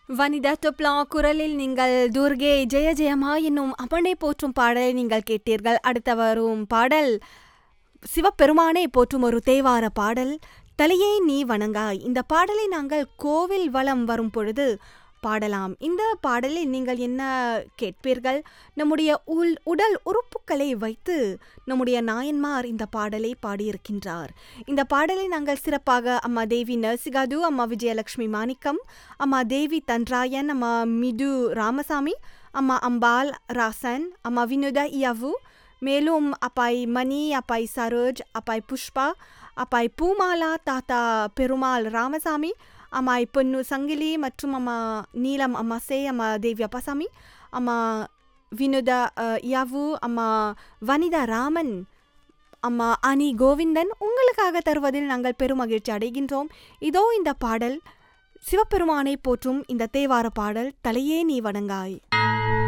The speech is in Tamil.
வனிதா தொப்லா குரலில் நீங்கள் துர்கே ஜெய ஜெயமா என்னும் அம்மனை போற்றும் பாடலை நீங்கள் கேட்டீர்கள் அடுத்த வரும் பாடல் சிவபெருமானை போற்றும் ஒரு தேவார பாடல் தலையே நீ வணங்காய் இந்த பாடலை நாங்கள் கோவில் வலம் வரும் பொழுது பாடலாம் இந்த பாடலில் நீங்கள் என்ன கேட்பீர்கள் நம்முடைய உள் உடல் உறுப்புகளை வைத்து நம்முடைய நாயன்மார் இந்த பாடலை பாடியிருக்கின்றார் இந்த பாடலை நாங்கள் சிறப்பாக அம்மா தேவி நர்சிகாது அம்மா விஜயலட்சுமி மாணிக்கம் அம்மா தேவி தன்ராயன் அம்மா மிது ராமசாமி அம்மா அம்பாள் ராசன் அம்மா வினோதா இயாவு மேலும் அப்பாய் மணி அப்பாய் சரோஜ் அப்பாய் புஷ்பா அப்பாய் பூமாலா தாத்தா பெருமாள் ராமசாமி அம்மாய் பொன்னு சங்கிலி மற்றும் அம்மா நீலம் அம்மா சே அம்மா தேவி அப்பாசாமி அம்மா வினோதா அஹ், யாவு அம்மா வனிதா ராமன் அம்மா அனி கோவிந்தன் உங்களுக்காக தருவதில் நாங்கள் பெருமகிழ்ச்சி அடைகின்றோம் இதோ இந்த பாடல் சிவபெருமானை போற்றும் இந்த தேவார பாடல் தலையே நீ வணங்காய்